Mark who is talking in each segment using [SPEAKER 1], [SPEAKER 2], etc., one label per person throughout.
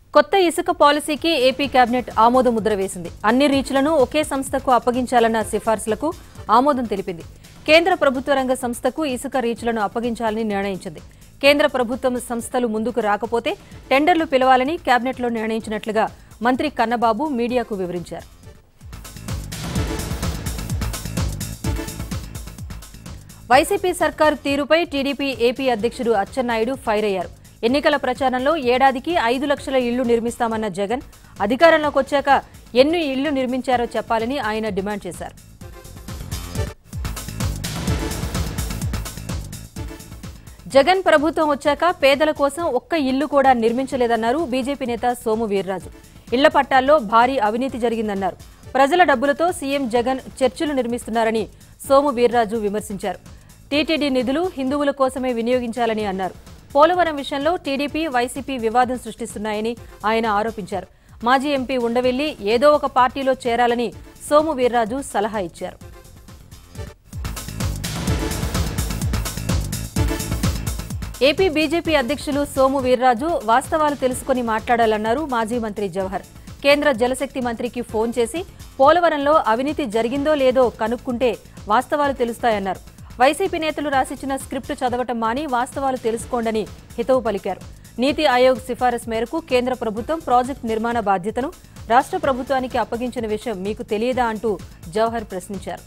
[SPEAKER 1] కొత్త ఇసుక పాలసీకి ఏపీ కేబినెట్ ఆమోద ముద్ర వేసింది అన్ని రీచ్లను ఒకే సంస్థకు అప్పగించాలన్న సిఫార్సులకు ఆమోదం తెలిపింది కేంద్ర ప్రభుత్వ రంగ సంస్థకు ఇసుక రీచ్లను అప్పగించాలని నిర్ణయించింది కేంద్ర ప్రభుత్వం సంస్థలు ముందుకు రాకపోతే టెండర్లు పిలవాలని కేబినెట్లో నిర్ణయించినట్లుగా మంత్రి కన్నబాబు మీడియాకు వివరించారు వైసీపీ సర్కారు తీరుపై టీడీపీ ఏపీ అధ్యక్షుడు అచ్చెన్నాయుడు ఫైర్ అయ్యారు ఎన్నికల ప్రచారంలో ఏడాదికి ఐదు లక్షల ఇళ్లు నిర్మిస్తామన్న జగన్ అధికారంలోకి వచ్చాక ఎన్ని ఇళ్లు నిర్మించారో చెప్పాలని ఆయన డిమాండ్ చేశారు జగన్ ప్రభుత్వం వచ్చాక పేదల కోసం ఒక్క ఇల్లు కూడా నిర్మించలేదన్నారు బీజేపీ నేత సోము వీర్రాజు ఇళ్ల పట్టాల్లో భారీ అవినీతి జరిగిందన్నారు ప్రజల డబ్బులతో సీఎం జగన్ చర్చిలు నిర్మిస్తున్నారని సోము వీర్రాజు విమర్శించారు టీటీడీ నిధులు హిందువుల కోసమే వినియోగించాలని అన్నారు పోలవరం విషయంలో టీడీపీ వైసీపీ వివాదం సృష్టిస్తున్నాయని ఆయన ఆరోపించారు మాజీ ఎంపీ ఉండవెల్లి ఏదో ఒక పార్టీలో చేరాలని సోము వీర్రాజు సలహా ఇచ్చారు ఏపీ బీజేపీ అధ్యక్షులు సోము వీర్రాజు వాస్తవాలు తెలుసుకుని మాట్లాడాలన్నారు మాజీ మంత్రి జవహర్ కేంద్ర జలశక్తి మంత్రికి ఫోన్ చేసి పోలవరంలో అవినీతి జరిగిందో లేదో కనుక్కుంటే వాస్తవాలు తెలుస్తాయన్నారు వైసీపీ నేతలు రాసిచ్చిన స్క్రిప్ట్ చదవటం మాని వాస్తవాలు తెలుసుకోండని హితవు పలికారు నీతి ఆయోగ్ సిఫారసు మేరకు కేంద్ర ప్రభుత్వం ప్రాజెక్టు నిర్మాణ బాధ్యతను రాష్ట్ర ప్రభుత్వానికి అప్పగించిన విషయం మీకు తెలియదా అంటూ జవహర్ ప్రశ్నించారు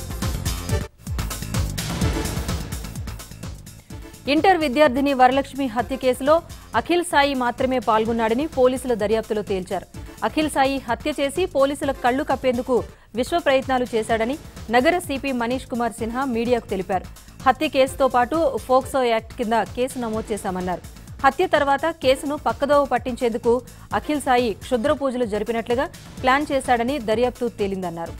[SPEAKER 1] ఇంటర్ విద్యార్థిని వరలక్ష్మి హత్య కేసులో అఖిల్ సాయి మాత్రమే పాల్గొన్నాడని పోలీసుల దర్యాప్తులో తేల్చారు అఖిల్ సాయి హత్య చేసి పోలీసుల కళ్లు కప్పేందుకు విశ్వ ప్రయత్నాలు చేశాడని నగర సిపి మనీష్ కుమార్ సిన్హా మీడియాకు తెలిపారు హత్య కేసుతో పాటు ఫోక్సో యాక్ట్ కింద కేసు నమోదు చేశామన్నారు హత్య తర్వాత కేసును పక్కదోవ పట్టించేందుకు అఖిల్ సాయి క్షుద్ర పూజలు జరిపినట్లుగా ప్లాన్ చేశాడని దర్యాప్తు తేలిందన్నారు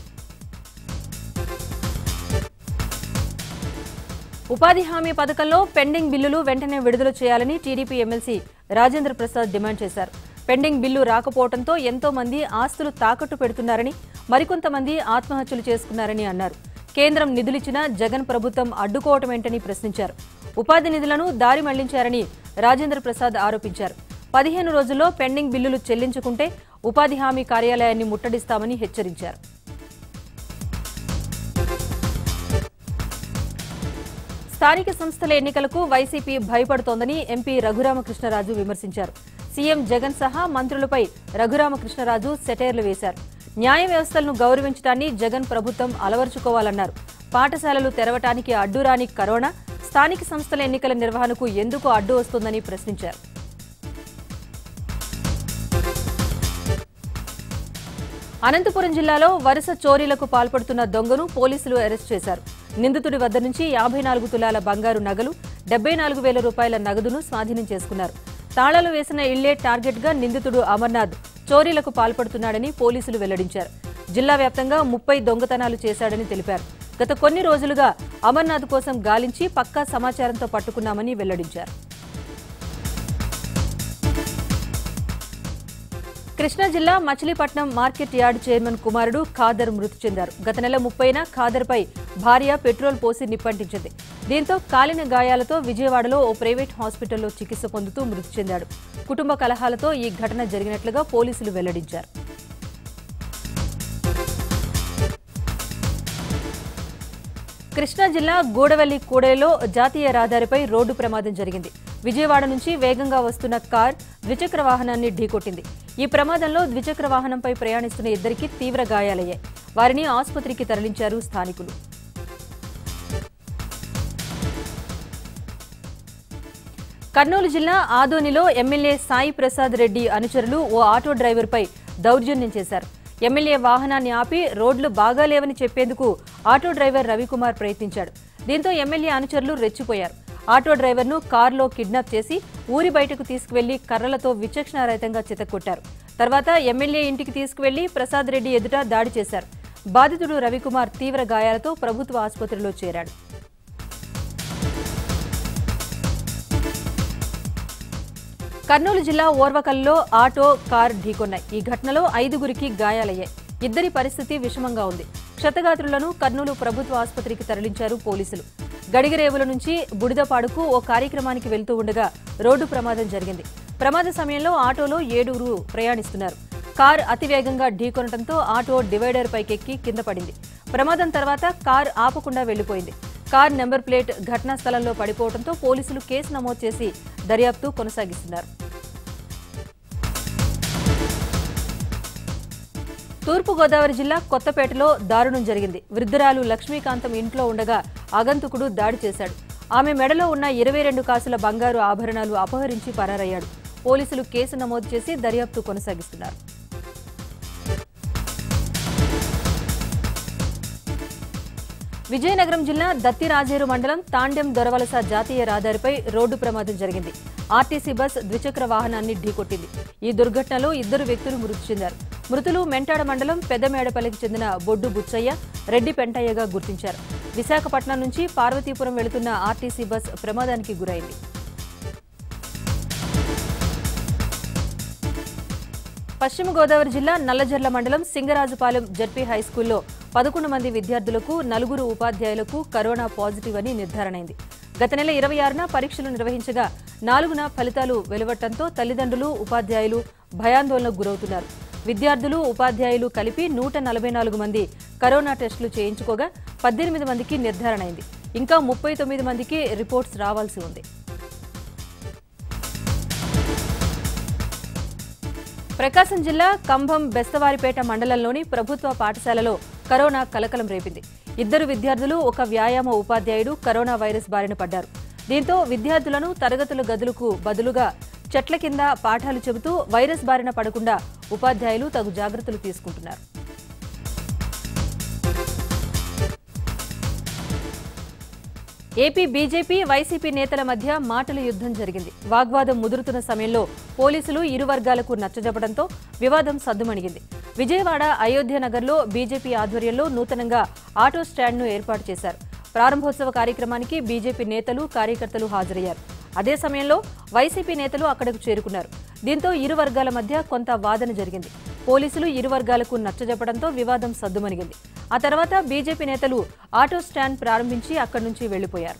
[SPEAKER 1] ఉపాధి హామీ పథకంలో పెండింగ్ బిల్లులు వెంటనే విడుదల చేయాలని TDP MLC Rajendra Prasad demand చేశారు పెండింగ్ బిల్లు రాకపోవడంతో ఎంతో మంది ఆస్తులు తాకట్టు పెడుతున్నారని మరికొంతమంది ఆత్మహత్యలు చేసుకున్నారని అన్నారు కేంద్రం నిధులిచ్చినా జగన్ ప్రభుత్వం అడ్డుకోవటమేంటని ప్రశ్నించారు ఉపాధి నిధులను దారి మళ్లించారని రాజేంద్ర ప్రసాద్ ఆరోపించారు పదిహేను రోజుల్లో పెండింగ్ బిల్లులు చెల్లించుకుంటే ఉపాధి హామీ కార్యాలయాన్ని ముట్టడిస్తామని హెచ్చరించారు స్థానిక సంస్థల ఎన్నికలకు వైసీపీ భయపడుతోందని ఎంపీ రఘురామకృష్ణరాజు విమర్శించారు సీఎం జగన్ సహా మంత్రులపై రఘురామకృష్ణరాజు సెటైర్లు వేశారు న్యాయ వ్యవస్థలను గౌరవించడాన్ని జగన్ ప్రభుత్వం అలవర్చుకోవాలన్నారు పాఠశాలలు తెరవటానికి అడ్డురాని కరోనా స్థానిక సంస్థల ఎన్నికల నిర్వహణకు ఎందుకు అడ్డు వస్తుందని ప్రశ్నించారు అనంతపురం జిల్లాలో వరుస చోరీలకు పాల్పడుతున్న దొంగను పోలీసులు అరెస్ట్ చేశారు నిందితుడి వద్ద నుంచి యాభై నాలుగు తులాల బంగారు నగలు డెబ్బై నాలుగు వేల రూపాయల నగదును స్వాధీనం చేసుకున్నారు తాళాలు వేసిన ఇళ్లే టార్గెట్గా నిందితుడు అమర్నాథ్ చోరీలకు పాల్పడుతున్నాడని పోలీసులు వెల్లడించారు జిల్లా వ్యాప్తంగా ముప్పై దొంగతనాలు చేశాడని తెలిపారు గత కొన్ని రోజులుగా అమర్నాథ్ కోసం గాలించి పక్కా సమాచారంతో పట్టుకున్నామని వెల్లడించారు కృష్ణా జిల్లా మచిలీపట్నం మార్కెట్ యార్డ్ చైర్మన్ కుమారుడు ఖాదర్ మృతి చెందారు గత నెల ముప్పైన ఖాదర్పై భార్య పెట్రోల్ పోసి నిప్పంటించింది దీంతో కాలిన గాయాలతో విజయవాడలో ఓ ప్రైవేట్ హాస్పిటల్లో చికిత్స పొందుతూ మృతి చెందాడు కుటుంబ కలహాలతో ఈ ఘటన జరిగినట్లుగా పోలీసులు వెల్లడించారు కృష్ణా జిల్లా గూడవల్లి కూడలిలో జాతీయ రహదారిపై రోడ్డు ప్రమాదం జరిగింది విజయవాడ నుంచి వేగంగా వస్తున్న కార్ ద్విచక్ర వాహనాన్ని ఢీకొట్టింది ఈ ప్రమాదంలో ద్విచక్ర వాహనంపై ప్రయాణిస్తున్న ఇద్దరికి తీవ్ర గాయాలయ్యాయి వారిని ఆసుపత్రికి తరలించారు స్థానికులు కర్నూలు జిల్లా ఆదోనిలో ఎమ్మెల్యే సాయి ప్రసాద్ రెడ్డి అనుచరులు ఓ ఆటో డ్రైవర్పై దౌర్జన్యం చేశారు ఎమ్మెల్యే వాహనాన్ని ఆపి రోడ్లు బాగాలేవని చెప్పేందుకు ఆటో డ్రైవర్ రవికుమార్ ప్రయత్నించాడు దీంతో ఎమ్మెల్యే అనుచరులు రెచ్చిపోయారు ఆటో డ్రైవర్ను కారులో కిడ్నాప్ చేసి ఊరి బయటకు తీసుకువెళ్లి కర్రలతో విచక్షణారహితంగా చితక్కొట్టారు తర్వాత ఎమ్మెల్యే ఇంటికి తీసుకువెళ్లి ప్రసాద్ రెడ్డి ఎదుట దాడి చేశారు బాధితుడు రవికుమార్ తీవ్ర గాయాలతో ప్రభుత్వ ఆసుపత్రిలో చేరాడు కర్నూలు జిల్లా ఓర్వకల్లో ఆటో కార్ ఢీకొన్నాయి ఈ ఘటనలో ఐదుగురికి గాయాలయ్యాయి ఇద్దరి పరిస్థితి విషమంగా ఉంది క్షతగాత్రులను కర్నూలు ప్రభుత్వ ఆసుపత్రికి తరలించారు పోలీసులు గడిగరేవుల నుంచి బుడిదపాడుకు ఓ కార్యక్రమానికి వెళ్తూ ఉండగా రోడ్డు ప్రమాదం జరిగింది ప్రమాద సమయంలో ఆటోలో ఏడుగురు ప్రయాణిస్తున్నారు కార్ అతివేగంగా ఢీకొనడంతో ఆటో డివైడర్ పైకెక్కి కింద పడింది ప్రమాదం తర్వాత కార్ ఆపకుండా వెళ్లిపోయింది కార్ నెంబర్ ప్లేట్ ఘటనా స్థలంలో పడిపోవడంతో పోలీసులు కేసు నమోదు చేసి దర్యాప్తు కొనసాగిస్తున్నారు తూర్పుగోదావరి జిల్లా కొత్తపేటలో దారుణం జరిగింది వృద్ధురాలు లక్ష్మీకాంతం ఇంట్లో ఉండగా ఆగంతుకుడు దాడి చేశాడు ఆమె మెడలో ఉన్న ఇరవై రెండు కాసుల బంగారు ఆభరణాలు అపహరించి పరారయ్యాడు పోలీసులు కేసు నమోదు చేసి దర్యాప్తు కొనసాగిస్తున్నారు విజయనగరం జిల్లా దత్తిరాజేరు మండలం తాండెం దొరవలస జాతీయ రహదారిపై రోడ్డు ప్రమాదం జరిగింది ఆర్టీసీ బస్ ద్విచక్ర వాహనాన్ని ఢీకొట్టింది ఈ దుర్ఘటనలో ఇద్దరు వ్యక్తులు మృతి చెందారు మృతులు మెంటాడ మండలం పెద్దమేడపల్లికి చెందిన బొడ్డు బుచ్చయ్య రెడ్డి పెంటయ్యగా గుర్తించారు విశాఖపట్నం నుంచి పార్వతీపురం వెళుతున్న ఆర్టీసీ బస్ ప్రమాదానికి గురైంది పశ్చిమ గోదావరి జిల్లా నల్లజర్ల మండలం సింగరాజుపాలెం జడ్పీ హైస్కూల్లో పదకొండు మంది విద్యార్థులకు నలుగురు ఉపాధ్యాయులకు కరోనా పాజిటివ్ అని నిర్ధారణైంది గత నెల ఇరవై ఆరున పరీక్షలు నిర్వహించగా నాలుగున ఫలితాలు వెలువట్టడంతో తల్లిదండ్రులు ఉపాధ్యాయులు భయాందోళనకు గురవుతున్నారు విద్యార్థులు ఉపాధ్యాయులు కలిపి నూట నలభై నాలుగు మంది కరోనా టెస్టులు చేయించుకోగా పద్దెనిమిది మందికి నిర్ధారణైంది ఇంకా ముప్పై తొమ్మిది మందికి రిపోర్ట్స్ రావాల్సి ఉంది ప్రకాశం జిల్లా కంభం బెస్తవారిపేట మండలంలోని ప్రభుత్వ పాఠశాలలో కరోనా కలకలం రేపింది ఇద్దరు విద్యార్థులు ఒక వ్యాయామ ఉపాధ్యాయుడు కరోనా వైరస్ బారిన పడ్డారు దీంతో విద్యార్థులను తరగతుల గదులకు బదులుగా చెట్ల కింద పాఠాలు చెబుతూ వైరస్ బారిన పడకుండా ఉపాధ్యాయులు తగు జాగ్రత్తలు తీసుకుంటున్నారు ఏపీ బీజేపీ వైసీపీ నేతల మధ్య మాటల యుద్ధం జరిగింది వాగ్వాదం ముదురుతున్న సమయంలో పోలీసులు ఇరు వర్గాలకు నచ్చజెప్పడంతో వివాదం సద్దుమణిగింది విజయవాడ అయోధ్య నగర్లో బీజేపీ ఆధ్వర్యంలో నూతనంగా ఆటో స్టాండ్ను ఏర్పాటు చేశారు ప్రారంభోత్సవ కార్యక్రమానికి బీజేపీ నేతలు కార్యకర్తలు హాజరయ్యారు అదే సమయంలో వైసీపీ నేతలు అక్కడకు చేరుకున్నారు దీంతో ఇరు వర్గాల మధ్య కొంత వాదన జరిగింది పోలీసులు ఇరు వర్గాలకు నచ్చజెప్పడంతో వివాదం సద్దుమణిగింది ఆ తర్వాత బీజేపీ నేతలు ఆటో స్టాండ్ ప్రారంభించి అక్కడి నుంచి వెళ్లిపోయారు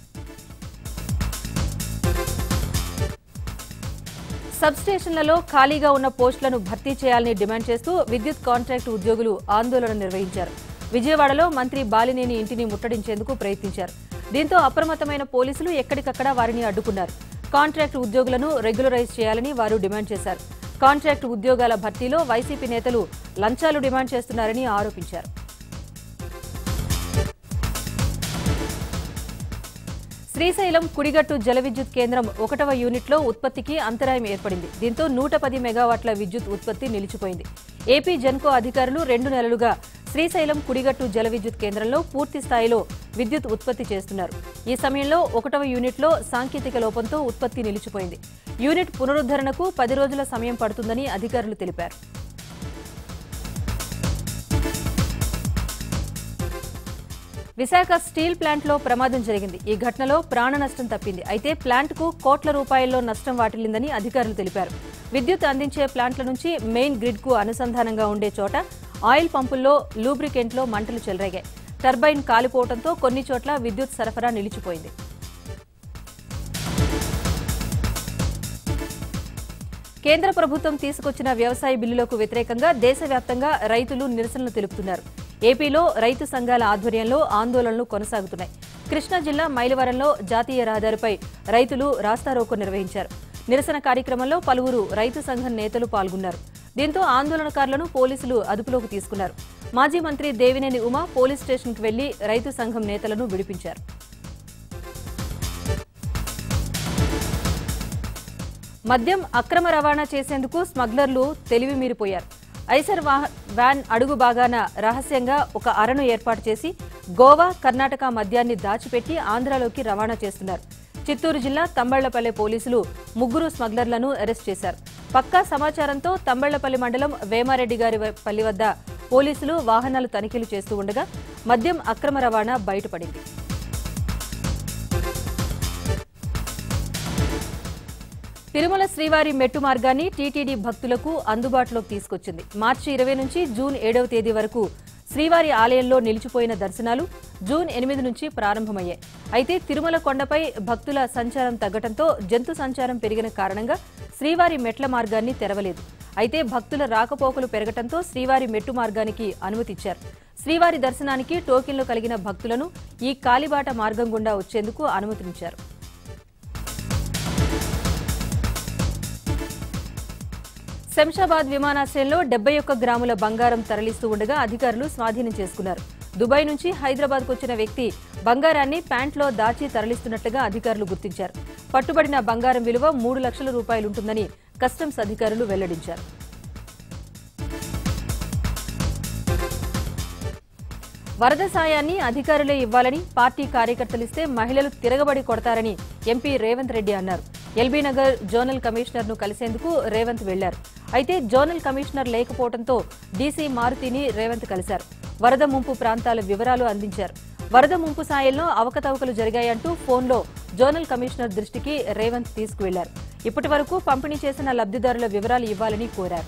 [SPEAKER 1] సబ్ స్టేషన్లలో ఖాళీగా ఉన్న పోస్టులను భర్తీ చేయాలని డిమాండ్ చేస్తూ విద్యుత్ కాంట్రాక్ట్ ఉద్యోగులు ఆందోళన నిర్వహించారు విజయవాడలో మంత్రి బాలినేని ఇంటిని ముట్టడించేందుకు ప్రయత్నించారు దీంతో అప్రమత్తమైన పోలీసులు ఎక్కడికక్కడ వారిని అడ్డుకున్నారు కాంట్రాక్ట్ ఉద్యోగులను రెగ్యులరైజ్ చేయాలని వారు డిమాండ్ చేశారు కాంట్రాక్ట్ ఉద్యోగాల భర్తీలో వైసీపీ నేతలు లంచాలు డిమాండ్ చేస్తున్నారని ఆరోపించారు శ్రీశైలం కుడిగట్టు జల విద్యుత్ కేంద్రం ఒకటవ యూనిట్లో ఉత్పత్తికి అంతరాయం ఏర్పడింది దీంతో నూట పది మెగావాట్ల విద్యుత్ ఉత్పత్తి నిలిచిపోయింది ఏపీ జెన్కో అధికారులు రెండు నెలలుగా శ్రీశైలం కుడిగట్టు జల విద్యుత్ కేంద్రంలో పూర్తి స్థాయిలో విద్యుత్ ఉత్పత్తి చేస్తున్నారు ఈ సమయంలో ఒకటవ యూనిట్లో సాంకేతిక లోపంతో ఉత్పత్తి నిలిచిపోయింది యూనిట్ పునరుద్ధరణకు పది రోజుల సమయం పడుతుందని అధికారులు తెలిపారు విశాఖ స్టీల్ ప్లాంట్లో ప్రమాదం జరిగింది ఈ ఘటనలో ప్రాణ నష్టం తప్పింది అయితే ప్లాంట్కు కోట్ల రూపాయల్లో నష్టం వాటిల్లిందని అధికారులు తెలిపారు విద్యుత్ అందించే ప్లాంట్ల నుంచి మెయిన్ గ్రిడ్కు అనుసంధానంగా ఉండే చోట ఆయిల్ పంపుల్లో లూబ్రికెంట్లో మంటలు చెలరేగాయి టర్బైన్ కాలిపోవడంతో కొన్ని చోట్ల విద్యుత్ సరఫరా నిలిచిపోయింది కేంద్ర ప్రభుత్వం తీసుకొచ్చిన వ్యవసాయ బిల్లులకు వ్యతిరేకంగా దేశవ్యాప్తంగా రైతులు నిరసనలు తెలుపుతున్నారు ఏపీలో రైతు సంఘాల ఆధ్వర్యంలో ఆందోళనలు కొనసాగుతున్నాయి కృష్ణా జిల్లా మైలవరంలో జాతీయ రహదారిపై రైతులు రాస్తారోకో నిర్వహించారు నిరసన కార్యక్రమంలో పలువురు రైతు సంఘం నేతలు పాల్గొన్నారు దీంతో ఆందోళనకారులను పోలీసులు అదుపులోకి తీసుకున్నారు మాజీ మంత్రి దేవినేని ఉమా పోలీస్ స్టేషన్కు వెళ్లి రైతు సంఘం నేతలను విడిపించారు మద్యం అక్రమ రవాణా చేసేందుకు స్మగ్లర్లు తెలివి మీరిపోయారు ఐసర్ వాహ- వ్యాన్ అడుగు భాగాన రహస్యంగా ఒక అరను ఏర్పాటు చేసి గోవా కర్ణాటక మద్యాన్ని దాచిపెట్టి ఆంధ్రాలోకి రవాణా చేస్తున్నారు చిత్తూరు జిల్లా తంబళ్లపల్లె పోలీసులు ముగ్గురు స్మగ్లర్లను అరెస్ట్ చేశారు పక్కా సమాచారంతో తంబళ్లపల్లి మండలం వేమారెడ్డి గారి వ- పల్లి వద్ద పోలీసులు వాహనాలు తనిఖీలు చేస్తూ ఉండగా మద్యం అక్రమ రవాణా బయటపడింది తిరుమల శ్రీవారి మెట్టు మార్గాన్ని టీటీడీ భక్తులకు అందుబాటులోకి తీసుకొచ్చింది మార్చి ఇరవై నుంచి జూన్ ఏడవ తేదీ వరకు శ్రీవారి ఆలయంలో నిలిచిపోయిన దర్శనాలు జూన్ ఎనిమిది నుంచి ప్రారంభమయ్యాయి అయితే తిరుమల కొండపై భక్తుల సంచారం తగ్గటంతో జంతు సంచారం పెరిగిన కారణంగా శ్రీవారి మెట్ల మార్గాన్ని తెరవలేదు అయితే భక్తుల రాకపోకలు పెరగటంతో శ్రీవారి మెట్టు మార్గానికి అనుమతిచ్చారు శ్రీవారి దర్శనానికి టోకెన్లు కలిగిన భక్తులను ఈ కాలిబాట మార్గం గుండా వచ్చేందుకు అనుమతించారు శంషాబాద్ విమానాశ్రయంలో డెబ్బై ఒక్క గ్రాముల బంగారం తరలిస్తూ ఉండగా అధికారులు స్వాధీనం చేసుకున్నారు దుబాయ్ నుంచి హైదరాబాద్కు వచ్చిన వ్యక్తి బంగారాన్ని ప్యాంట్లో దాచి తరలిస్తున్నట్లుగా అధికారులు గుర్తించారు పట్టుబడిన బంగారం విలువ మూడు లక్షల రూపాయలుంటుందని కస్టమ్స్ అధికారులు వెల్లడించారు వరద సాయాన్ని అధికారులే ఇవ్వాలని పార్టీ కార్యకర్తలిస్తే మహిళలు తిరగబడి కొడతారని ఎంపీ రేవంత్ రెడ్డి అన్నారు ఎల్బీ నగర్ జోనల్ కమిషనర్ ను కలిసేందుకు రేవంత్ వెళ్లారు అయితే జోనల్ కమిషనర్ లేకపోవడంతో డీసీ మారుతిని రేవంత్ కలిశారు వరద ముంపు ప్రాంతాల వివరాలు అందించారు వరద ముంపు సాయంలో అవకతవకలు జరిగాయంటూ ఫోన్లో జోనల్ కమిషనర్ దృష్టికి రేవంత్ తీసుకువెళ్లారు ఇప్పటి వరకు పంపిణీ చేసిన లబ్ధిదారుల వివరాలు ఇవ్వాలని కోరారు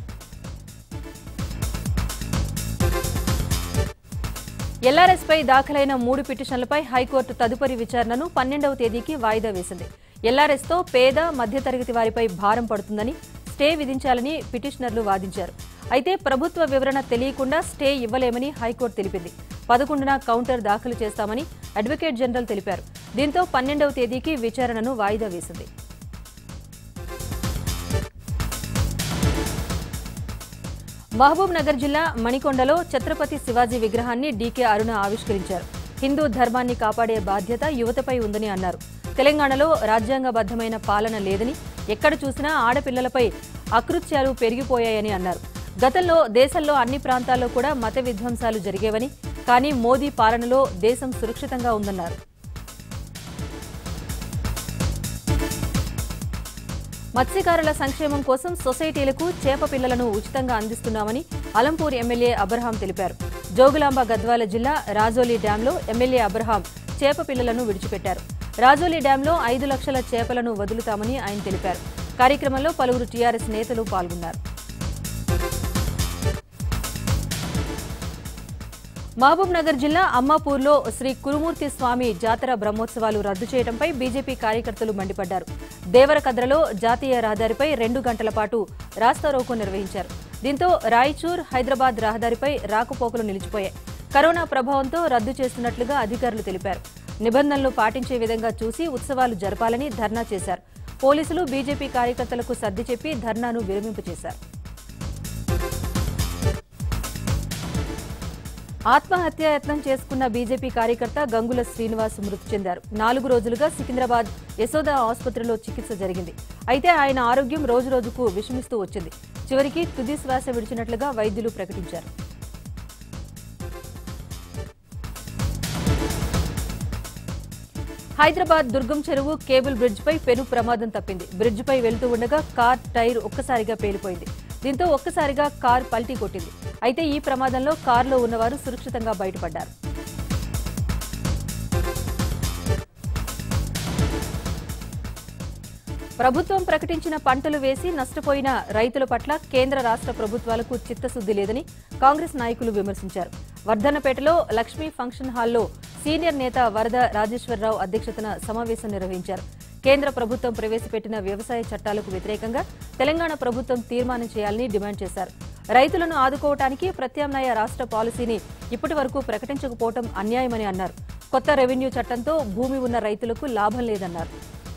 [SPEAKER 1] ఎల్ఆర్ఎస్పై దాఖలైన మూడు పిటిషన్లపై హైకోర్టు తదుపరి విచారణను పన్నెండవ తేదీకి వాయిదా వేసింది ఎల్ఆర్ఎస్తో పేద మధ్యతరగతి వారిపై భారం పడుతుందని స్టే విధించాలని పిటిషనర్లు వాదించారు అయితే ప్రభుత్వ వివరణ తెలియకుండా స్టే ఇవ్వలేమని హైకోర్టు తెలిపింది పదకొండున కౌంటర్ దాఖలు చేస్తామని అడ్వకేట్ జనరల్ తెలిపారు దీంతో పన్నెండవ తేదీకి విచారణను వాయిదా వేసింది మహబూబ్ నగర్ జిల్లా మణికొండలో ఛత్రపతి శివాజీ విగ్రహాన్ని డీకే అరుణ ఆవిష్కరించారు హిందూ ధర్మాన్ని కాపాడే బాధ్యత యువతపై ఉందని అన్నారు తెలంగాణలో రాజ్యాంగబద్ధమైన పాలన లేదని ఎక్కడ చూసినా ఆడపిల్లలపై అకృత్యాలు పెరిగిపోయాయని అన్నారు గతంలో దేశంలో అన్ని ప్రాంతాల్లో కూడా మత విధ్వంసాలు జరిగేవని కానీ మోదీ పాలనలో దేశం సురక్షితంగా ఉందన్నారు మత్స్యకారుల సంక్షేమం కోసం సొసైటీలకు చేప పిల్లలను ఉచితంగా అందిస్తున్నామని అలంపూర్ ఎమ్మెల్యే అబ్రహాం తెలిపారు జోగులాంబ గద్వాల జిల్లా రాజోలి డ్యాంలో ఎమ్మెల్యే అబ్రహాం చేప పిల్లలను విడిచిపెట్టారు రాజోలి డ్యాంలో ఐదు లక్షల చేపలను వదులుతామని ఆయన తెలిపారు కార్యక్రమంలో పలువురు టీఆర్ఎస్ నేతలు పాల్గొన్నారు మహబూబ్ నగర్ జిల్లా అమ్మాపూర్లో శ్రీ కురుమూర్తి స్వామి జాతర బ్రహ్మోత్సవాలు రద్దు చేయడంపై బీజేపీ కార్యకర్తలు మండిపడ్డారు దేవరకద్రలో జాతీయ రహదారిపై రెండు గంటల పాటు రాస్తారోకో నిర్వహించారు దీంతో రాయచూర్ హైదరాబాద్ రహదారిపై రాకపోకలు నిలిచిపోయాయి కరోనా ప్రభావంతో రద్దు చేస్తున్నట్లుగా అధికారులు తెలిపారు నిబంధనలు పాటించే విధంగా చూసి ఉత్సవాలు జరపాలని ధర్నా చేశారు పోలీసులు బీజేపీ కార్యకర్తలకు సర్ది చెప్పి ధర్నాను విరమింపు చేశారు ఆత్మహత్యాయత్నం చేసుకున్న బీజేపీ కార్యకర్త గంగుల శ్రీనివాస్ మృతి చెందారు నాలుగు రోజులుగా సికింద్రాబాద్ యశోద ఆసుపత్రిలో చికిత్స జరిగింది అయితే ఆయన ఆరోగ్యం రోజురోజుకు విషమిస్తూ వచ్చింది చివరికి తుది శ్వాస విడిచినట్లుగా వైద్యులు ప్రకటించారు హైదరాబాద్ దుర్గం చెరువు కేబుల్ బ్రిడ్జ్ పై పెను ప్రమాదం తప్పింది బ్రిడ్జ్ పై వెళ్తూ ఉండగా కార్ టైర్ ఒక్కసారిగా పేలిపోయింది దీంతో ఒక్కసారిగా కార్ పల్టీ కొట్టింది అయితే ఈ ప్రమాదంలో కారులో ఉన్నవారు సురక్షితంగా బయటపడ్డారు ప్రభుత్వం ప్రకటించిన పంటలు వేసి నష్టపోయిన రైతుల పట్ల కేంద్ర రాష్ట్ర ప్రభుత్వాలకు చిత్తశుద్ది లేదని కాంగ్రెస్ నాయకులు విమర్శించారు వర్ధన్నపేటలో లక్ష్మీ ఫంక్షన్ హాల్లో సీనియర్ నేత వరద రాజేశ్వరరావు అధ్యక్షతన సమావేశం నిర్వహించారు కేంద్ర ప్రభుత్వం ప్రవేశపెట్టిన వ్యవసాయ చట్టాలకు వ్యతిరేకంగా తెలంగాణ ప్రభుత్వం తీర్మానం చేయాలని డిమాండ్ చేశారు రైతులను ఆదుకోవటానికి ప్రత్యామ్నాయ రాష్ట్ర పాలసీని ఇప్పటి వరకు ప్రకటించకపోవటం అన్యాయమని అన్నారు కొత్త రెవెన్యూ చట్టంతో భూమి ఉన్న రైతులకు లాభం లేదన్నారు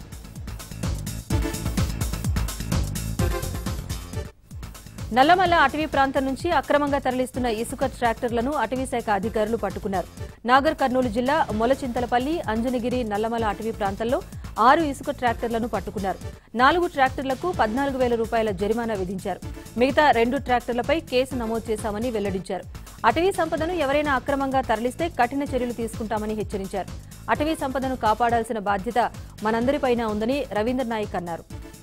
[SPEAKER 1] నల్లమల్ల అటవీ ప్రాంతం నుంచి అక్రమంగా తరలిస్తున్న ఇసుక ట్రాక్టర్లను అటవీ శాఖ అధికారులు పట్టుకున్నారు నాగర్ కర్నూలు జిల్లా మొలచింతలపల్లి అంజనగిరి నల్లమల అటవీ ప్రాంతంలో ఆరు ఇసుక ట్రాక్టర్లను పట్టుకున్నారు నాలుగు ట్రాక్టర్లకు పద్నాలుగు వేల రూపాయల జరిమానా విధించారు మిగతా రెండు ట్రాక్టర్లపై కేసు నమోదు చేశామని వెల్లడించారు అటవీ సంపదను ఎవరైనా అక్రమంగా తరలిస్తే కఠిన చర్యలు తీసుకుంటామని హెచ్చరించారు అటవీ సంపదను కాపాడాల్సిన బాధ్యత మనందరిపైన ఉందని రవీంద్ర నాయక్ అన్నారు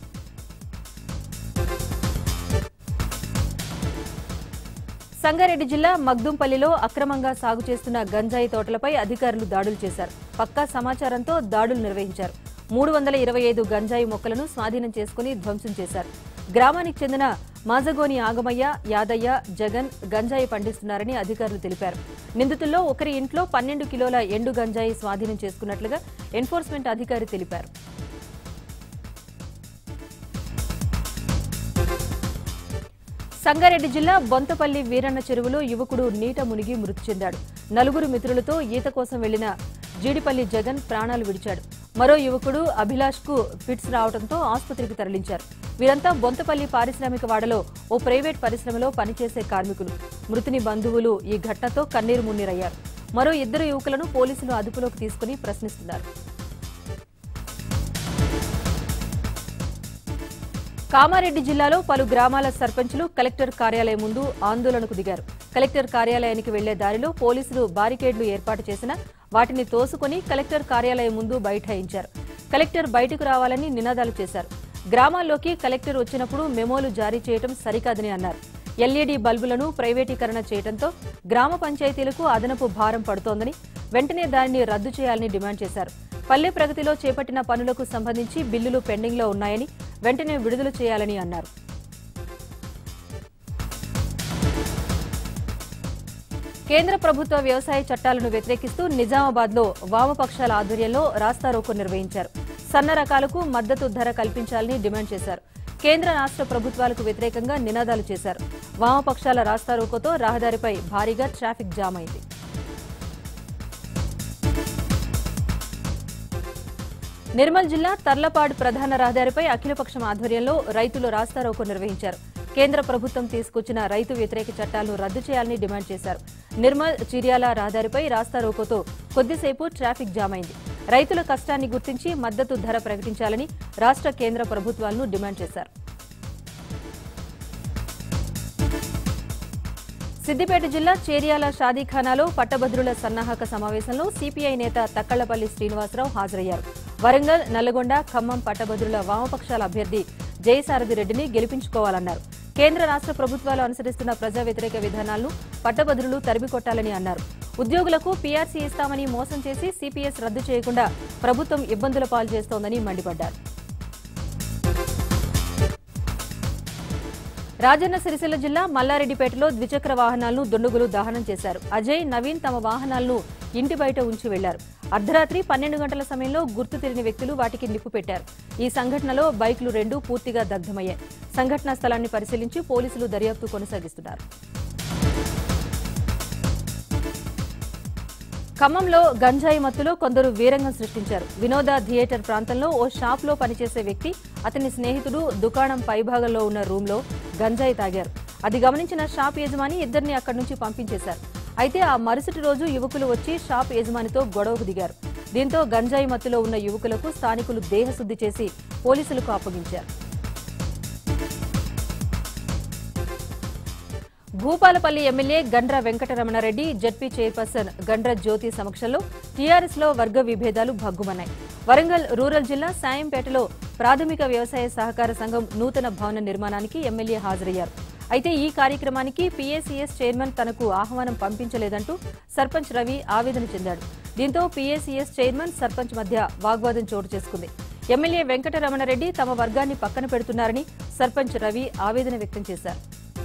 [SPEAKER 1] సంగారెడ్డి జిల్లా మగ్దుంపల్లిలో అక్రమంగా సాగు చేస్తున్న గంజాయి తోటలపై అధికారులు దాడులు చేశారు పక్కా సమాచారంతో దాడులు నిర్వహించారు మూడు వందల ఇరవై ఐదు గంజాయి మొక్కలను స్వాధీనం చేసుకుని ధ్వంసం చేశారు గ్రామానికి చెందిన మాజగోని ఆగమయ్య యాదయ్య జగన్ గంజాయి పండిస్తున్నారని అధికారులు తెలిపారు నిందితుల్లో ఒకరి ఇంట్లో పన్నెండు కిలోల ఎండు గంజాయి స్వాధీనం చేసుకున్నట్లుగా ఎన్ఫోర్స్మెంట్ అధికారి తెలిపారు సంగారెడ్డి జిల్లా బొంతపల్లి వీరన్న చెరువులో యువకుడు నీట మునిగి మృతి చెందాడు నలుగురు మిత్రులతో ఈత కోసం వెళ్లిన జీడిపల్లి జగన్ ప్రాణాలు విడిచాడు మరో యువకుడు అభిలాష్ కు ఫిట్స్ రావడంతో ఆసుపత్రికి తరలించారు వీరంతా బొంతపల్లి పారిశ్రామిక వాడలో ఓ ప్రైవేట్ పరిశ్రమలో పనిచేసే కార్మికులు మృతుని బంధువులు ఈ ఘటనతో కన్నీరు మున్నీరయ్యారు మరో ఇద్దరు యువకులను పోలీసులు అదుపులోకి తీసుకుని ప్రశ్నిస్తున్నారు కామారెడ్డి జిల్లాలో పలు గ్రామాల సర్పంచులు కలెక్టర్ కార్యాలయం ముందు ఆందోళనకు దిగారు కలెక్టర్ కార్యాలయానికి వెళ్లే దారిలో పోలీసులు బారికేడ్లు ఏర్పాటు చేసినా వాటిని తోసుకొని కలెక్టర్ కార్యాలయం ముందు బైఠాయించారు కలెక్టర్ బయటకు రావాలని నినాదాలు చేశారు గ్రామాల్లోకి కలెక్టర్ వచ్చినప్పుడు మెమోలు జారీ చేయడం సరికాదని అన్నారు ఎల్ఈడీ బల్బులను ప్రైవేటీకరణ చేయడంతో గ్రామ పంచాయతీలకు అదనపు భారం పడుతోందని వెంటనే దానిని రద్దు చేయాలని డిమాండ్ చేశారు పల్లె ప్రగతిలో చేపట్టిన పనులకు సంబంధించి బిల్లులు పెండింగ్లో ఉన్నాయని వెంటనే విడుదల చేయాలని అన్నారు కేంద్ర ప్రభుత్వ వ్యవసాయ చట్టాలను వ్యతిరేకిస్తూ నిజామాబాద్లో వామపక్షాల ఆధ్వర్యంలో రాస్తారోకో నిర్వహించారు సన్న రకాలకు మద్దతు ధర కల్పించాలని డిమాండ్ చేశారు కేంద్ర రాష్ట్ర ప్రభుత్వాలకు వ్యతిరేకంగా నినాదాలు చేశారు వామపక్షాల రాస్తారోకోతో రహదారిపై భారీగా ట్రాఫిక్ జామ్ అయింది నిర్మల్ జిల్లా తర్లపాడు ప్రధాన రహదారిపై అఖిలపక్షం ఆధ్వర్యంలో రైతులు రాస్తారోకో నిర్వహించారు కేంద్ర ప్రభుత్వం తీసుకొచ్చిన రైతు వ్యతిరేక చట్టాలను రద్దు చేయాలని డిమాండ్ చేశారు నిర్మల్ చిర్యాల రహదారిపై రాస్తారోకోతో కొద్దిసేపు ట్రాఫిక్ జామ్ అయింది రైతుల కష్టాన్ని గుర్తించి మద్దతు ధర ప్రకటించాలని రాష్ట్ర కేంద్ర ప్రభుత్వాలను డిమాండ్ చేశారు సిద్దిపేట జిల్లా చేర్యాల షాదీఖానాలో పట్టభద్రుల సన్నాహక సమావేశంలో సిపిఐ నేత తక్కళ్లపల్లి శ్రీనివాసరావు హాజరయ్యారు వరంగల్ నల్లగొండ ఖమ్మం పట్టభద్రుల వామపక్షాల అభ్యర్థి జయసారథి రెడ్డిని గెలిపించుకోవాలన్నారు కేంద్ర రాష్ట్ర ప్రభుత్వాలు అనుసరిస్తున్న ప్రజా వ్యతిరేక విధానాలను పట్టభద్రులు తరిమికొట్టాలని అన్నారు ఉద్యోగులకు పీఆర్సీ ఇస్తామని మోసం చేసి సిపిఎస్ రద్దు చేయకుండా ప్రభుత్వం ఇబ్బందుల పాలు చేస్తోందని మండిపడ్డారు రాజన్న సిరిసిల్ల జిల్లా మల్లారెడ్డిపేటలో ద్విచక్ర వాహనాలను దుండుగులు దహనం చేశారు అజయ్ నవీన్ తమ వాహనాలను ఇంటి బయట ఉంచి వెళ్లారు అర్ధరాత్రి పన్నెండు గంటల సమయంలో గుర్తు తెలియని వ్యక్తులు వాటికి నిప్పు పెట్టారు ఈ సంఘటనలో బైకులు రెండు పూర్తిగా దగ్ధమయ్యాయి సంఘటనా స్థలాన్ని పరిశీలించి పోలీసులు దర్యాప్తు కొనసాగిస్తున్నారు ఖమ్మంలో గంజాయి మత్తులో కొందరు వీరంగం సృష్టించారు వినోద థియేటర్ ప్రాంతంలో ఓ షాప్లో పనిచేసే వ్యక్తి అతని స్నేహితుడు దుకాణం పైభాగంలో ఉన్న రూమ్లో గంజాయి తాగారు అది గమనించిన షాప్ యజమాని ఇద్దరిని అక్కడి నుంచి పంపించేశారు అయితే ఆ మరుసటి రోజు యువకులు వచ్చి షాప్ యజమానితో గొడవకు దిగారు దీంతో గంజాయి మత్తులో ఉన్న యువకులకు స్థానికులు దేహశుద్ధి చేసి పోలీసులకు అప్పగించారు Bhupalpally MLA Gandra Venkataramana Reddy ZP chairperson Gandra Jyothi సమక్షంలో టీఆర్ఎస్ లో వర్గ విభేదాలు భగ్గుమన్నాయి వరంగల్ రూరల్ జిల్లా సాయంపేటలో ప్రాథమిక వ్యవసాయ సహకార సంఘం నూతన భవన నిర్మాణానికి ఎమ్మెల్యే హాజరయ్యారు అయితే ఈ కార్యక్రమానికి పీఏసీఎస్ చైర్మన్ తనకు ఆహ్వానం పంపించలేదంటూ సర్పంచ్ రవి ఆవేదన చెందాడు దీంతో పీఏసీఎస్ చైర్మన్ సర్పంచ్ మధ్య వాగ్వాదం చోటు చేసుకుంది ఎమ్మెల్యే వెంకటరమణారెడ్డి తమ వర్గాన్ని పక్కన పెడుతున్నారని సర్పంచ్ రవి ఆవేదన వ్యక్తం చేశారు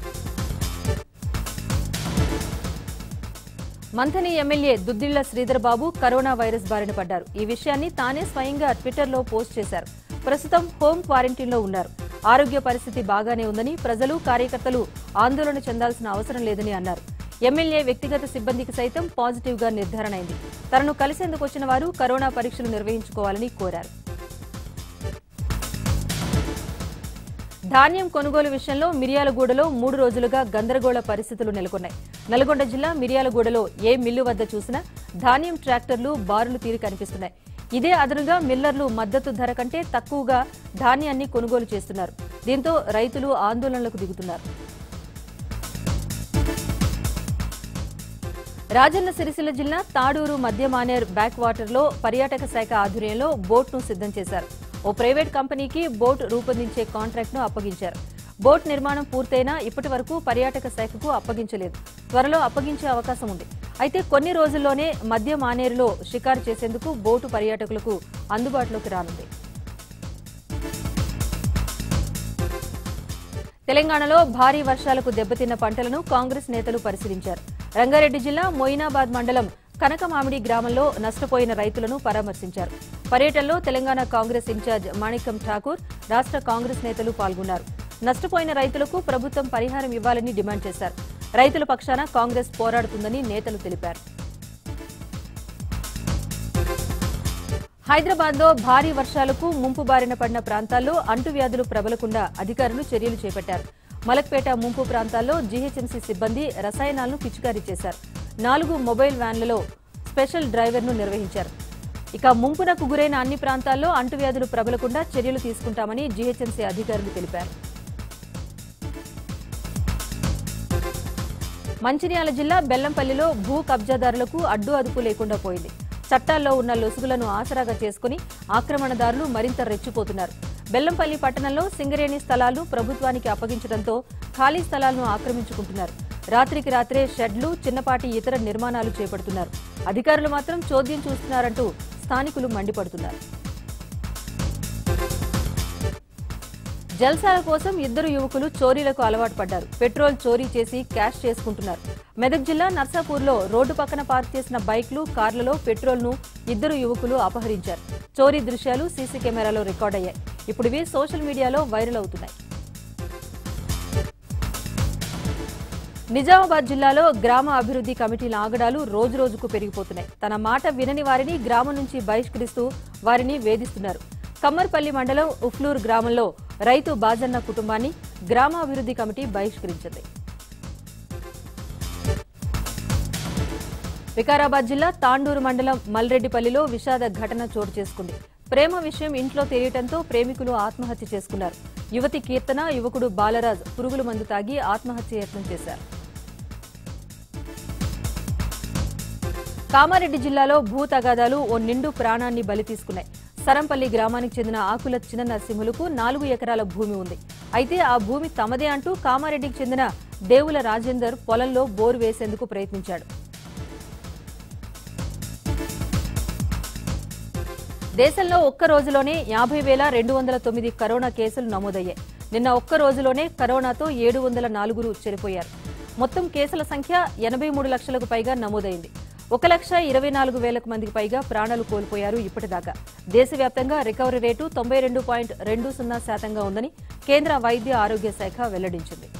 [SPEAKER 1] Manthani MLA Duddilla Sridhar Babu corona virus బారిన పడ్డారు ఈ విషయాన్ని తానే స్వయంగా ట్విట్టర్లో పోస్ట్ చేశారు ప్రస్తుతం హోం క్వారంటైన్లో ఉన్నారు ఆరోగ్య పరిస్థితి బాగానే ఉందని ప్రజలు కార్యకర్తలు ఆందోళన చెందాల్సిన అవసరం లేదని అన్నారు ఎమ్మెల్యే వ్యక్తిగత సిబ్బందికి సైతం పాజిటివ్ గా నిర్ధారణ అయింది తనను కలిసేందుకు వచ్చిన వారు కరోనా పరీక్షలు నిర్వహించుకోవాలని కోరారు ధాన్యం కొనుగోలు విషయంలో మిర్యాలగూడలో మూడు రోజులుగా గందరగోళ పరిస్థితులు నెలకొన్నాయి నల్గొండ జిల్లా మిర్యాలగూడలో ఏ మిల్లు వద్ద చూసినా ధాన్యం ట్రాక్టర్లు బారులు తీరి కనిపిస్తున్నాయి ఇదే అదనుగా మిల్లర్లు మద్దతు ధర కంటే తక్కువగా ధాన్యాన్ని కొనుగోలు చేస్తున్నారు దీంతో రైతులు ఆందోళనలకు దిగుతున్నారు రాజన్న సిరిసిల్ల జిల్లా తాడూరు మధ్య మానేర్ బ్యాక్ వాటర్లో పర్యాటక శాఖ ఆధ్వర్యంలో బోట్ను సిద్ధం చేశారు ఓ ప్రైవేట్ కంపెనీకి బోట్ రూపొందించే కాంట్రాక్ట్ను అప్పగించారు బోట్ నిర్మాణం పూర్తయినా ఇప్పటి వరకు పర్యాటక శాఖకు అప్పగించలేదు త్వరలో అప్పగించే అవకాశం ఉంది అయితే కొన్ని రోజుల్లోనే మధ్య మానేరులో షికారు చేసేందుకు బోటు పర్యాటకులకు అందుబాటులోకి రానుంది తెలంగాణలో భారీ వర్షాలకు దెబ్బతిన్న పంటలను కాంగ్రెస్ నేతలు పరిశీలించారు రంగారెడ్డి జిల్లా మొయినాబాద్ మండలం కనకమామిడి గ్రామంలో నష్టపోయిన రైతులను పరామర్శించారు పర్యటనలో తెలంగాణ కాంగ్రెస్ ఇన్ఛార్జ్ మాణికం ఠాకూర్ రాష్ట్ర కాంగ్రెస్ నేతలు పాల్గొన్నారు నష్టపోయిన రైతులకు ప్రభుత్వం పరిహారం ఇవ్వాలని డిమాండ్ చేశారు రైతుల పక్షాన కాంగ్రెస్ పోరాడుతుందని నేతలు తెలిపారు హైదరాబాద్ లో భారీ వర్షాలకు ముంపు బారిన పడిన ప్రాంతాల్లో అంటువ్యాధులు ప్రబలకుండా అధికారులు చర్యలు చేపట్టారు మలక్పేట ముంపు ప్రాంతాల్లో జీహెచ్ఎంసీ సిబ్బంది రసాయనాలను పిచికారీ చేశారు నాలుగు మొబైల్ వ్యాన్లలో స్పెషల్ డ్రైవర్ను నిర్వహించారు ఇక ముంపునకు గురైన అన్ని ప్రాంతాల్లో అంటువ్యాధులు ప్రబలకుండా చర్యలు తీసుకుంటామని జీహెచ్ఎంసీ అధికారులు తెలిపారు మంచిర్యాల జిల్లా బెల్లంపల్లిలో భూ కబ్జాదారులకు అడ్డు అదుపు లేకుండా పోయింది చట్టాల్లో ఉన్న లొసుగులను ఆసరాగా చేసుకుని ఆక్రమణదారులు మరింత రెచ్చిపోతున్నారు బెల్లంపల్లి పట్టణంలో సింగరేణి స్థలాలు ప్రభుత్వానికి అప్పగించడంతో ఖాళీ స్థలాలను ఆక్రమించుకుంటున్నారు రాత్రికి రాత్రే షెడ్లు చిన్నపాటి ఇతర నిర్మాణాలు చేపడుతున్నారు అధికారులు మాత్రం చోద్యం చూస్తున్నారంటూ స్థానికులు మండిపడుతున్నారు జల్సాల కోసం ఇద్దరు యువకులు చోరీలకు అలవాటు పడ్డారు పెట్రోల్ చోరీ చేసి క్యాష్ చేసుకుంటున్నారు మెదక్ జిల్లా నర్సాపూర్లో రోడ్డు పక్కన పార్క్ చేసిన బైక్లు కార్లలో పెట్రోల్ను ఇద్దరు యువకులు అపహరించారు చోరీ దృశ్యాలు సీసీ కెమెరాలో రికార్డయ్యాయి ఇప్పుడు ఇవి సోషల్ మీడియాలో వైరల్ అవుతున్నాయి నిజామాబాద్ జిల్లాలో గ్రామ అభివృద్ధి కమిటీల ఆగడాలు రోజురోజుకు పెరిగిపోతున్నాయి తన మాట వినని వారిని గ్రామం నుంచి బహిష్కరిస్తూ వారిని వేధిస్తున్నారు కమ్మర్పల్లి మండలం ఉఫ్లూరు గ్రామంలో రైతు బాజన్న కుటుంబాన్ని గ్రామాభివృద్ధి కమిటీ బహిష్కరించింది వికారాబాద్ జిల్లా తాండూరు మండలం మల్రెడ్డిపల్లిలో విషాద ఘటన చోటు చేసుకుంది ప్రేమ విషయం ఇంట్లో తెలియటంతో ప్రేమికులు ఆత్మహత్య చేసుకున్నారు యువతి కీర్తన యువకుడు బాలరాజ్ పురుగుల మందు తాగి ఆత్మహత్య యత్నం చేశారు కామారెడ్డి జిల్లాలో భూ తగాదాలు ఓ నిండు ప్రాణాన్ని బలి తీసుకున్నాయి సరంపల్లి గ్రామానికి చెందిన ఆకుల చిన్న నరసింహులకు నాలుగు ఎకరాల భూమి ఉంది అయితే ఆ భూమి తమదే అంటూ కామారెడ్డికి చెందిన దేవుల రాజేందర్ పొలంలో బోరు వేసేందుకు ప్రయత్నించాడు దేశంలో ఒక్క రోజులోనే యాభై వేల రెండు వందల తొమ్మిది కరోనా కేసులు నమోదయ్యాయి నిన్న ఒక్క రోజులోనే కరోనాతో ఏడు వందల నాలుగురు చనిపోయారు మొత్తం కేసుల సంఖ్య ఎనభై మూడు లక్షలకు పైగా నమోదైంది ఒక లక్ష ఇరవై నాలుగు వేలకు మందికి పైగా ప్రాణాలు కోల్పోయారు ఇప్పటిదాకా దేశవ్యాప్తంగా రికవరీ రేటు తొంభై రెండు పాయింట్ రెండు సున్నా శాతంగా ఉందని కేంద్ర వైద్య ఆరోగ్య శాఖ వెల్లడించింది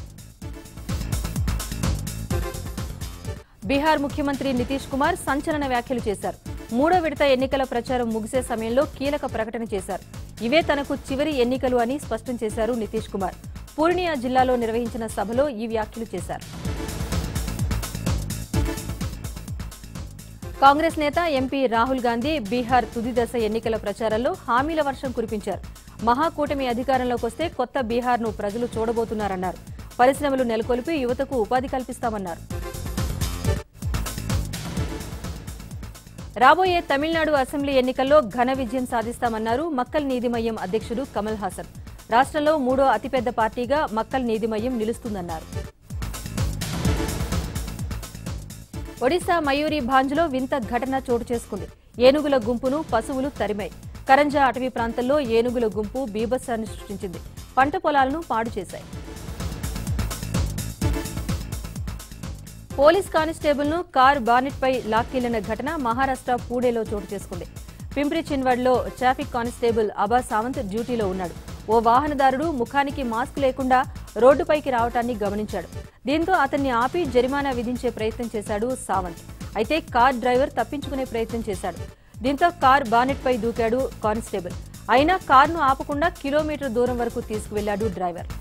[SPEAKER 1] బీహార్ ముఖ్యమంత్రి నితీష్ కుమార్ సంచలన వ్యాఖ్యలు చేశారు మూడో విడత ఎన్నికల ప్రచారం ముగిసే సమయంలో కీలక ప్రకటన చేశారు ఇవే తనకు చివరి ఎన్నికలు అని స్పష్టం చేశారు నితీష్ కుమార్ పూర్ణియా జిల్లాలో నిర్వహించిన సభలో ఈ వ్యాఖ్యలు చేశారు కాంగ్రెస్ నేత ఎంపీ రాహుల్ గాంధీ బీహార్ తుది దశ ఎన్నికల ప్రచారంలో హామీల వర్షం కురిపించారు మహాకూటమి అధికారంలోకి వస్తే కొత్త బీహార్ను ప్రజలు చూడబోతున్నారన్నారు పరిశ్రమలు నెలకొల్పి యువతకు ఉపాధి కల్పిస్తామన్నారు రాబోయే తమిళనాడు అసెంబ్లీ ఎన్నికల్లో ఘన విజయం సాధిస్తామన్నారు మక్కల్ నీతిమయ్యం అధ్యక్షుడు కమల్ హాసన్ రాష్ట్రంలో మూడో అతిపెద్ద పార్టీగా మక్కల్ నీతిమయ్యం నిలుస్తుందన్నారు ఒడిశా మయూరి భాంజ్లో వింత ఘటన చోటు చేసుకుంది ఏనుగుల గుంపును పశువులు తరిమాయి కరంజా అటవీ ప్రాంతంలో ఏనుగుల గుంపు బీభత్సాన్ని సృష్టించింది పంట పొలాలను పాడు చేశాయి పోలీస్ కానిస్టేబుల్ ను కార్ బానెట్ పై లాక్కెళ్లిన ఘటన మహారాష్ట్ర పూణేలో చోటు చేసుకుంది పింప్రి చిన్వాడ్లో ట్రాఫిక్ కానిస్టేబుల్ అబా సావంత్ డ్యూటీలో ఉన్నాడు ఓ వాహనదారుడు ముఖానికి మాస్క్ లేకుండా రోడ్డుపైకి రావటాన్ని గమనించాడు దీంతో అతన్ని ఆపి జరిమానా విధించే ప్రయత్నం చేశాడు సావంత్ అయితే కార్ డ్రైవర్ తప్పించుకునే ప్రయత్నం చేశాడు దీంతో కార్ బానెట్ పై దూకాడు కానిస్టేబుల్ అయినా కార్ను ఆపకుండా కిలోమీటర్ దూరం వరకు తీసుకువెళ్లాడు డ్రైవర్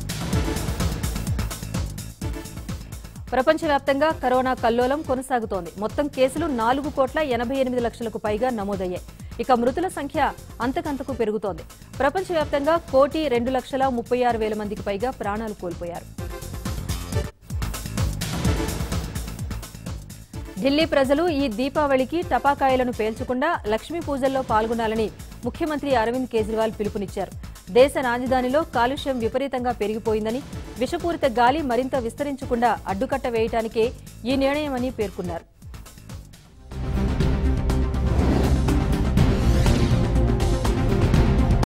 [SPEAKER 1] ప్రపంచవ్యాప్తంగా కరోనా కల్లోలం కొనసాగుతోంది మొత్తం కేసులు నాలుగు కోట్ల ఎనభై ఎనిమిది లక్షలకు పైగా నమోదయ్యాయి ఇక మృతుల సంఖ్య అంతకంతకు పెరుగుతోంది ప్రపంచవ్యాప్తంగా కోటి రెండు లక్షల ముప్పై ఆరు వేల మందికి పైగా ప్రాణాలు కోల్పోయారు ఢిల్లీ ప్రజలు ఈ దీపావళికి టపాకాయలను పేల్చకుండా లక్ష్మీ పూజల్లో పాల్గొనాలని ముఖ్యమంత్రి అరవింద్ కేజ్రీవాల్ పిలుపునిచ్చారు దేశ రాజధానిలో కాలుష్యం విపరీతంగా పెరిగిపోయిందని విషపూరిత గాలి మరింత విస్తరించకుండా అడ్డుకట్ట వేయటానికే ఈ నిర్ణయమని పేర్కొన్నారు